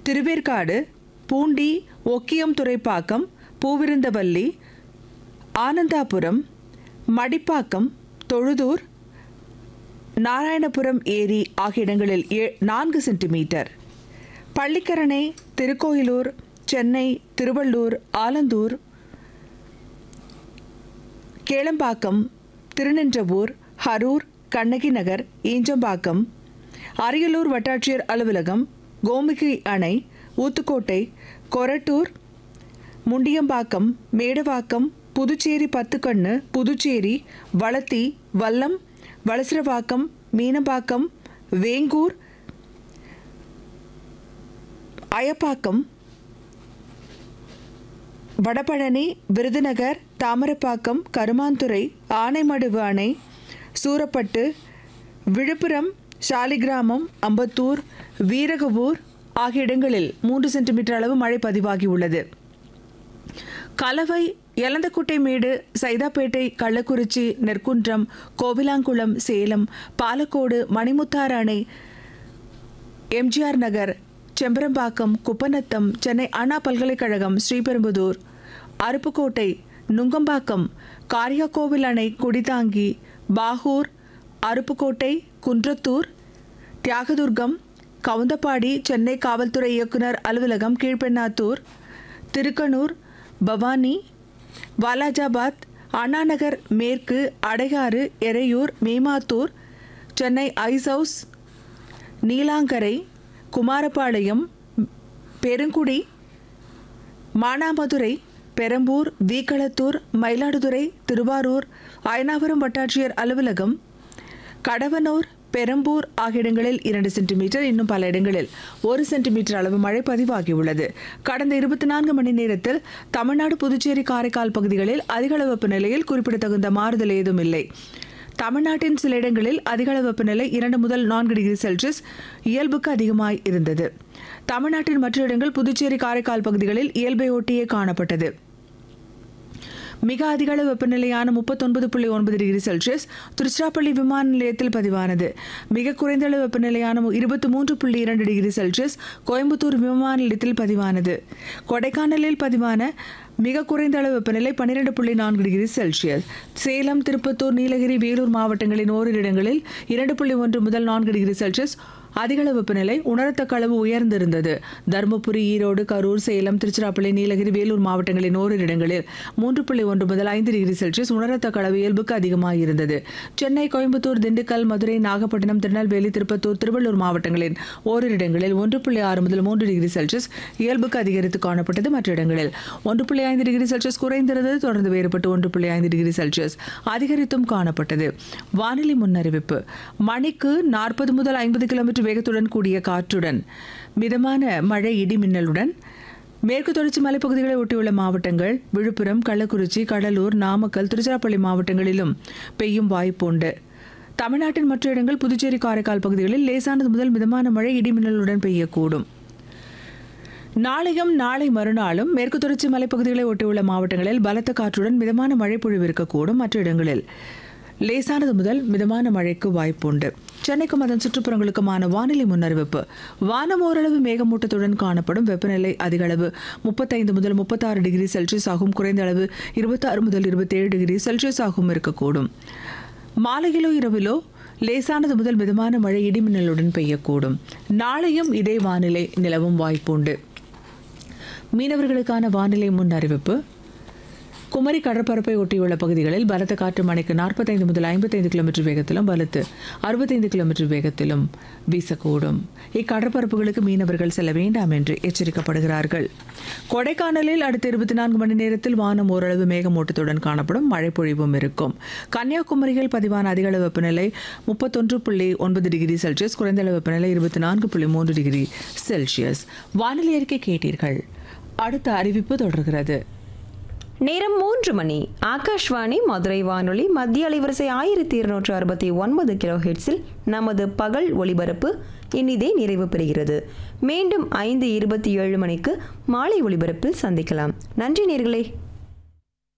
திருவேற்காடு பூண்டி ஒக்கியம் துறைப்பாக்கம் பூவிருந்தவல்லி ஆனந்தாபுரம் மடிப்பாக்கம் தொழுதூர் நாராயணபுரம் ஏரி ஆகிய இடங்களில் ஏ நான்கு சென்டிமீட்டர் பள்ளிக்கரணை திருக்கோயிலூர் சென்னை திருவள்ளூர் ஆலந்தூர் கேளம்பாக்கம் திருநின்றவூர் ஹரூர் கண்ணகி நகர் ஈஞ்சம்பாக்கம் அரியலூர் வட்டாட்சியர் அலுவலகம் கோமுகி அணை ஊத்துக்கோட்டை கொரட்டூர் முண்டியம்பாக்கம் மேடவாக்கம் புதுச்சேரி பத்துக்கண்ணு புதுச்சேரி வளத்தி வல்லம் வளசரவாக்கம் மீனம்பாக்கம் வேங்கூர் அயப்பாக்கம் வடபழனி விருதுநகர் தாமரப்பாக்கம் கருமாந்துறை ஆனைமடுவு அணை சூரப்பட்டு விழுப்புரம் சாலிகிராமம் அம்பத்தூர் வீரகபூர் ஆகிய இடங்களில் மூன்று சென்டிமீட்டர் அளவு மழை பதிவாகியுள்ளது கலவை எலந்தக்குட்டைமேடு சைதாப்பேட்டை கள்ளக்குறிச்சி நெற்குன்றம் கோவிலாங்குளம் சேலம் பாலக்கோடு மணிமுத்தாறு அணை எம்ஜிஆர் நகர் செம்பரம்பாக்கம் குப்பநத்தம் சென்னை அண்ணா பல்கலைக்கழகம் ஸ்ரீபெரும்புதூர் அருப்புக்கோட்டை நுங்கம்பாக்கம் காரியாக்கோவில் அணை குடிதாங்கி பாகூர் அருப்புக்கோட்டை குன்றத்தூர் தியாகதுர்கம் கவுந்தப்பாடி சென்னை காவல்துறை இயக்குனர் அலுவலகம் கீழ்பெண்ணாத்தூர் திருக்கனூர் பவானி வாலாஜாபாத் அண்ணாநகர் மேற்கு அடையாறு எறையூர் மேமாத்தூர் சென்னை ஐஸ் ஹவுஸ் நீலாங்கரை குமாரபாளையம் பெருங்குடி மானாமதுரை பெரம்பூர் வீக்களத்தூர் மயிலாடுதுறை திருவாரூர் அயனாவரம் வட்டாட்சியர் அலுவலகம் கடவனூர் பெரம்பூர் ஆகிய இடங்களில் இரண்டு சென்டிமீட்டர் இன்னும் பல இடங்களில் ஒரு சென்டிமீட்டர் அளவு மழை பதிவாகியுள்ளது கடந்த இருபத்தி நான்கு மணி நேரத்தில் தமிழ்நாடு புதுச்சேரி காரைக்கால் பகுதிகளில் அதிகளவு வெப்பநிலையில் குறிப்பிடத்தகுந்த மாறுதல் ஏதும் இல்லை தமிழ்நாட்டின் சில இடங்களில் அதிகளவு வெப்பநிலை இரண்டு முதல் நான்கு டிகிரி செல்சியஸ் இயல்புக்கு அதிகமாய் இருந்தது தமிழ்நாட்டின் மற்ற இடங்கள் புதுச்சேரி காரைக்கால் பகுதிகளில் இயல்பை ஒட்டியே காணப்பட்டது மிக அதிக அளவு வெப்பநிலையான முப்பத்தொன்பது புள்ளி ஒன்பது டிகிரி செல்சியஸ் திருச்சிராப்பள்ளி விமான நிலையத்தில் பதிவானது மிக குறைந்த அளவு வெப்பநிலையான இருபத்தி மூன்று புள்ளி இரண்டு டிகிரி செல்சியஸ் கோயம்புத்தூர் விமான நிலையத்தில் பதிவானது கொடைக்கானலில் பதிவான மிக குறைந்த அளவு வெப்பநிலை பன்னிரெண்டு புள்ளி நான்கு டிகிரி செல்சியஸ் சேலம் திருப்பத்தூர் நீலகிரி வேலூர் மாவட்டங்களின் ஓரிரு இடங்களில் இரண்டு புள்ளி ஒன்று முதல் நான்கு டிகிரி செல்சியஸ் அதிகளவு வெப்பநிலை உணரத்தக்க அளவு உயர்ந்திருந்தது தருமபுரி ஈரோடு கரூர் சேலம் திருச்சிராப்பள்ளி நீலகிரி வேலூர் மாவட்டங்களின் ஓரிரு இடங்களில் மூன்று புள்ளி ஒன்று முதல் ஐந்து டிகிரி செல்சியஸ் உணரத்தக்க அளவு இயல்புக்கு அதிகமாக இருந்தது சென்னை கோயம்புத்தூர் திண்டுக்கல் மதுரை நாகப்பட்டினம் திருநெல்வேலி திருப்பத்தூர் திருவள்ளூர் மாவட்டங்களின் ஓரிரு இடங்களில் ஒன்று புள்ளி ஆறு முதல் மூன்று டிகிரி செல்சியஸ் இயல்புக்கு அதிகரித்து காணப்பட்டது மற்ற இடங்களில் ஒன்று புள்ளி ஐந்து டிகிரி செல்சியஸ் குறைந்திருந்தது தொடர்ந்து வேறுபட்டு ஒன்று புள்ளி ஐந்து டிகிரி செல்சியஸ் அதிகரித்தும் காணப்பட்டது வானிலை முன்னறிவிப்பு மணிக்கு நாற்பது முதல் ஐம்பது கிலோமீட்டர் வேகத்துடன் கூடிய காற்றுடன் மிதமான மழை இடி மின்னலுடன் மேற்கு தொடர்ச்சி மலைப்பகுதிகளை ஒட்டியுள்ள மாவட்டங்கள் விழுப்புரம் கள்ளக்குறிச்சி கடலூர் நாமக்கல் திருச்சிராப்பள்ளி மாவட்டங்களிலும் பெய்யும் வாய்ப்புண்டு தமிழ்நாட்டின் மற்ற இடங்கள் புதுச்சேரி காரைக்கால் பகுதிகளில் லேசானது முதல் மிதமான மழை இடி மின்னலுடன் பெய்யக்கூடும் நாளையும் நாளை மறுநாளும் மேற்கு தொடர்ச்சி மலைப்பகுதிகளை ஒட்டியுள்ள மாவட்டங்களில் பலத்த காற்றுடன் மிதமான மழை பொழிவு இருக்கக்கூடும் மற்ற இடங்களில் லேசானது முதல் மிதமான மழைக்கு வாய்ப்புண்டு சென்னைக்கும் அதன் சுற்றுப்புறங்களுக்குமான வானிலை முன்னறிவிப்பு வானம் ஓரளவு மேகமூட்டத்துடன் காணப்படும் வெப்பநிலை அதிக அளவு முப்பத்தைந்து முதல் முப்பத்தாறு டிகிரி செல்சியஸ் ஆகும் குறைந்த அளவு இருபத்தாறு முதல் இருபத்தேழு டிகிரி செல்சியஸ் ஆகும் இருக்கக்கூடும் மாலையிலோ இரவிலோ லேசானது முதல் மிதமான மழை இடிமின்னலுடன் பெய்யக்கூடும் நாளையும் இதே வானிலை நிலவும் வாய்ப்புண்டு மீனவர்களுக்கான வானிலை முன் அறிவிப்பு குமரி கடற்பரப்பை ஒட்டியுள்ள பகுதிகளில் பலத்த காற்று மணிக்கு நாற்பத்தைந்து முதல் ஐம்பத்தைந்து கிலோமீட்டர் வேகத்திலும் பலத்து அறுபத்தைந்து கிலோமீட்டர் வேகத்திலும் வீசக்கூடும் இக்கடற்பரப்புகளுக்கு மீனவர்கள் செல்ல வேண்டாம் என்று எச்சரிக்கப்படுகிறார்கள் கொடைக்கானலில் அடுத்த இருபத்தி நான்கு மணி நேரத்தில் வானம் ஓரளவு மேகமூட்டத்துடன் காணப்படும் மழை பொழிவும் இருக்கும் கன்னியாகுமரியில் பதிவான அதிக அளவு வெப்பநிலை முப்பத்தொன்று புள்ளி ஒன்பது டிகிரி செல்சியஸ் குறைந்த அளவு வெப்பநிலை இருபத்தி நான்கு புள்ளி மூன்று டிகிரி செல்சியஸ் வானிலை அறிக்கை கேட்டீர்கள் அடுத்த அறிவிப்பு தொடர்கிறது நேரம் மூன்று மணி ஆகாஷ்வாணி மதுரை வானொலி மத்திய அலைவரிசை ஆயிரத்தி இருநூற்று அறுபத்தி ஒன்பது கிலோ ஹெட்ஸில் நமது பகல் ஒளிபரப்பு இனிதே நிறைவு பெறுகிறது மீண்டும் ஐந்து இருபத்தி ஏழு மணிக்கு மாலை ஒளிபரப்பில் சந்திக்கலாம் நன்றி நேர்களே